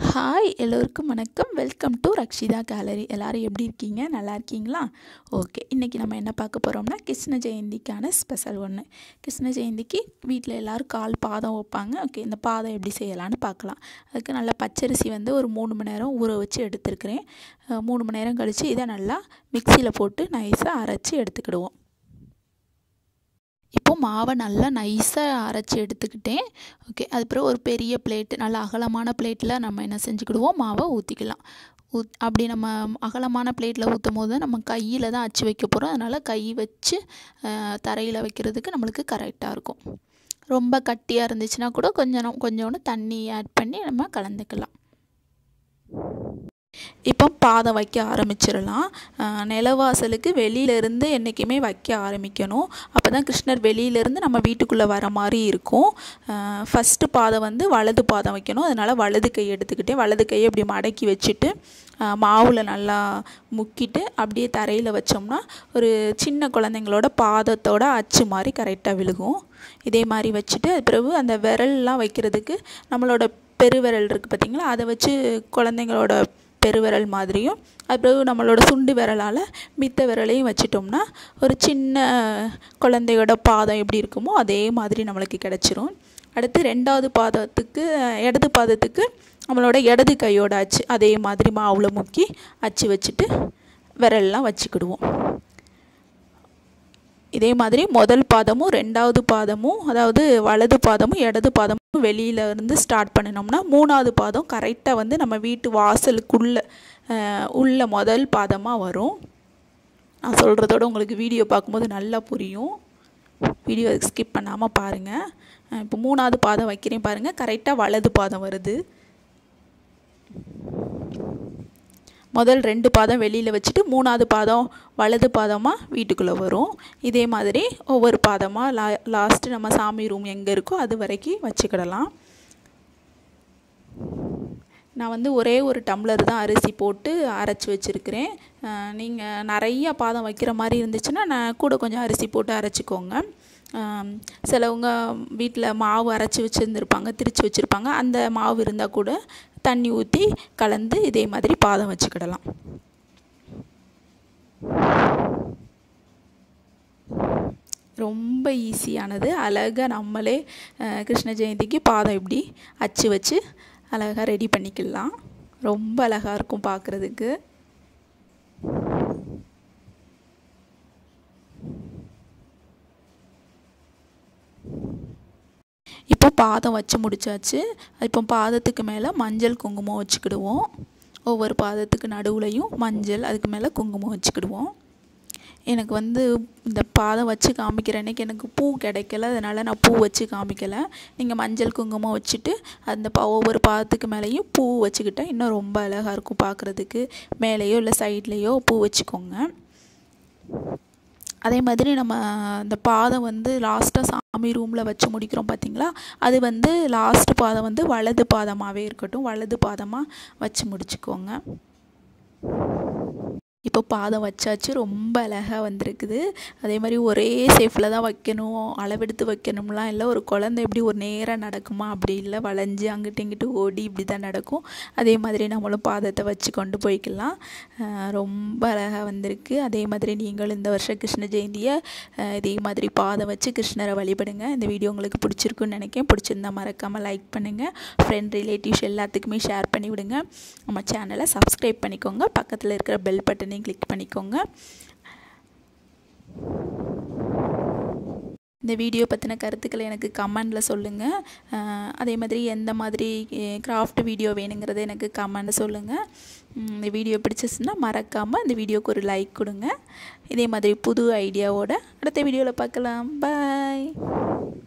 hi எல்லோருக்கும் வணக்கம் welcome to Rakshitha gallery எல்லோரும் எப்படி இருக்கீங்க நல்லா இருக்கீங்களா ஓகே இன்றைக்கி நம்ம என்ன பார்க்க போகிறோம்னா கிருஷ்ண ஜெயந்திக்கான ஸ்பெஷல் ஒன்று கிருஷ்ண ஜெயந்திக்கு வீட்டில் எல்லோரும் கால் பாதம் வைப்பாங்க ஓகே இந்த பாதம் எப்படி செய்யலான்னு பார்க்கலாம் அதுக்கு நல்லா பச்சரிசி வந்து ஒரு மூணு மணி நேரம் ஊற வச்சு எடுத்துருக்கிறேன் அஹ் மூணு மணி நேரம் கழித்து இதை நல்லா மிக்சியில் போட்டு நைஸாக அரைச்சி எடுத்துக்கிடுவோம் இப்போ மாவை நல்லா நைஸாக அரைச்சி எடுத்துக்கிட்டேன் ஓகே அதுக்கப்புறம் ஒரு பெரிய பிளேட்டு நல்லா அகலமான பிளேட்டில் நம்ம என்ன செஞ்சுக்கிடுவோம் மாவை ஊற்றிக்கலாம் ஊத் அப்படி நம்ம அகலமான பிளேட்டில் ஊற்றும் போது நம்ம கையில் தான் அச்சு வைக்க போகிறோம் அதனால் கை வச்சு தரையில் வைக்கிறதுக்கு நம்மளுக்கு கரெக்டாக இருக்கும் ரொம்ப கட்டியாக இருந்துச்சுன்னா கூட கொஞ்சம் கொஞ்சோண்டு தண்ணி ஆட் பண்ணி நம்ம கலந்துக்கலாம் இப்போ பாதம் வைக்க ஆரம்பிச்சிடலாம் நிலவாசலுக்கு வெளியிலேருந்து என்றைக்குமே வைக்க ஆரம்பிக்கணும் அப்போ தான் கிருஷ்ணர் வெளியிலேருந்து நம்ம வீட்டுக்குள்ளே வர மாதிரி இருக்கும் ஃபஸ்ட்டு பாதம் வந்து வலது பாதம் வைக்கணும் அதனால் வலது கை எடுத்துக்கிட்டேன் வலது கையை இப்படி மடக்கி வச்சுட்டு மாவில் நல்லா முக்கிட்டு அப்படியே தரையில் வச்சோம்னா ஒரு சின்ன குழந்தைங்களோட பாதத்தோட அச்சு மாதிரி கரெக்டாக விழுகும் இதே மாதிரி வச்சுட்டு அது பிறகு அந்த விரல்லாம் வைக்கிறதுக்கு நம்மளோட பெருவிரல் இருக்குது பார்த்திங்களா அதை வச்சு குழந்தைங்களோட பெருவிரல் மாதிரியும் அது பிறகு நம்மளோட சுண்டு விரலால் மித்த விரலையும் வச்சிட்டோம்னா ஒரு சின்ன குழந்தையோட பாதம் எப்படி இருக்குமோ அதே மாதிரி நம்மளுக்கு கிடச்சிரும் அடுத்து ரெண்டாவது பாதத்துக்கு இடது பாதத்துக்கு நம்மளோட இடது கையோட அச்சு அதே மாதிரி மாவில் முக்கி அச்சு வச்சுட்டு விரல்லாம் வச்சுக்கிடுவோம் இதே மாதிரி முதல் பாதமும் ரெண்டாவது பாதமும் அதாவது வலது பாதமும் இடது பாதமும் வெளியில் இருந்து ஸ்டார்ட் பண்ணினோம்னா மூணாவது பாதம் கரெக்டாக வந்து நம்ம வீட்டு வாசலுக்குள்ளே உள்ள முதல் பாதமாக வரும் நான் சொல்கிறதோட உங்களுக்கு வீடியோ பார்க்கும்போது நல்லா புரியும் வீடியோ ஸ்கிப் பண்ணாமல் பாருங்கள் இப்போ மூணாவது பாதம் வைக்கிறேன் பாருங்கள் கரெக்டாக வலது பாதம் வருது முதல் ரெண்டு பாதம் வெளியில் வச்சுட்டு மூணாவது பாதம் வலது பாதமாக வீட்டுக்குள்ளே வரும் இதே மாதிரி ஒவ்வொரு பாதமாக லா லாஸ்ட்டு நம்ம சாமி ரூம் எங்கே இருக்கோ அது வரைக்கும் வச்சுக்கிடலாம் நான் வந்து ஒரே ஒரு டம்ளர் தான் அரிசி போட்டு அரைச்சி வச்சுருக்கிறேன் நீங்கள் நிறைய பாதம் வைக்கிற மாதிரி இருந்துச்சுன்னா நான் கூட கொஞ்சம் அரிசி போட்டு அரைச்சிக்கோங்க சிலவங்க வீட்டில் மாவு அரைச்சி வச்சுருந்துருப்பாங்க திரிச்சு வச்சுருப்பாங்க அந்த மாவு இருந்தால் கூட தண்ணி ஊற்றி கலந்து இதே மாதிரி பாதம் வச்சுக்கிடலாம் ரொம்ப ஈஸியானது அழகாக நம்மளே கிருஷ்ண ஜெயந்திக்கு பாதம் இப்படி அச்சு வச்சு அழகாக ரெடி பண்ணிக்கலாம் ரொம்ப அழகாக இருக்கும் பார்க்குறதுக்கு இப்போ பாதம் வச்சு முடிச்சாச்சு இப்போ பாதத்துக்கு மேலே மஞ்சள் குங்குமம் வச்சுக்கிடுவோம் ஒவ்வொரு பாதத்துக்கு நடுவுலையும் மஞ்சள் அதுக்கு மேலே குங்குமம் வச்சுக்கிடுவோம் எனக்கு வந்து இந்த பாதம் வச்சு காமிக்கிற அன்றைக்கி எனக்கு பூ கிடைக்கல அதனால் நான் பூ வச்சு காமிக்கலை நீங்கள் மஞ்சள் குங்குமம் வச்சுட்டு அந்த பா ஒவ்வொரு பாதத்துக்கு மேலேயும் பூ வச்சுக்கிட்டால் இன்னும் ரொம்ப அழகாக இருக்கும் பார்க்குறதுக்கு மேலேயோ இல்லை சைட்லேயோ பூ வச்சுக்கோங்க அதே மாதிரி நம்ம இந்த பாதம் வந்து லாஸ்ட்டாக சாமி ரூமில் வச்சு முடிக்கிறோம் பார்த்திங்களா அது வந்து லாஸ்ட்டு பாதம் வந்து வலது பாதமாகவே இருக்கட்டும் வலது பாதமாக வச்சு முடிச்சுக்கோங்க இப்போ பாதம் வச்சாச்சு ரொம்ப அழகாக வந்திருக்குது அதே மாதிரி ஒரே சேஃபில் தான் வைக்கணும் அளவெடுத்து வைக்கணும்லாம் இல்லை ஒரு குழந்தை எப்படி ஒரு நேராக நடக்குமா அப்படி இல்லை வளைஞ்சு அங்கிட்டு இங்கிட்டு ஓடி இப்படி தான் நடக்கும் அதே மாதிரி நம்மளும் பாதத்தை வச்சு கொண்டு போய்க்கலாம் ரொம்ப அழகாக வந்திருக்கு அதே மாதிரி நீங்களும் இந்த வருஷம் கிருஷ்ண ஜெயந்தியை இதே மாதிரி பாதம் வச்சு கிருஷ்ணரை வழிபடுங்க இந்த வீடியோ உங்களுக்கு பிடிச்சிருக்குன்னு நினைக்கிறேன் பிடிச்சிருந்தா மறக்காமல் லைக் பண்ணுங்கள் ஃப்ரெண்ட் ரிலேட்டிவ்ஸ் எல்லாத்துக்குமே ஷேர் பண்ணி விடுங்க நம்ம சேனலை சப்ஸ்கிரைப் பண்ணிக்கோங்க பக்கத்தில் இருக்கிற பெல் பட்டன் பட்டனையும் கிளிக் பண்ணிக்கோங்க இந்த வீடியோ பற்றின கருத்துக்களை எனக்கு கமெண்டில் சொல்லுங்கள் அதே மாதிரி எந்த மாதிரி கிராஃப்ட் வீடியோ வேணுங்கிறத எனக்கு கமெண்டில் சொல்லுங்கள் இந்த வீடியோ பிடிச்சிச்சுன்னா மறக்காமல் இந்த வீடியோக்கு ஒரு லைக் கொடுங்க இதே மாதிரி புது ஐடியாவோட அடுத்த வீடியோவில் பார்க்கலாம் பாய்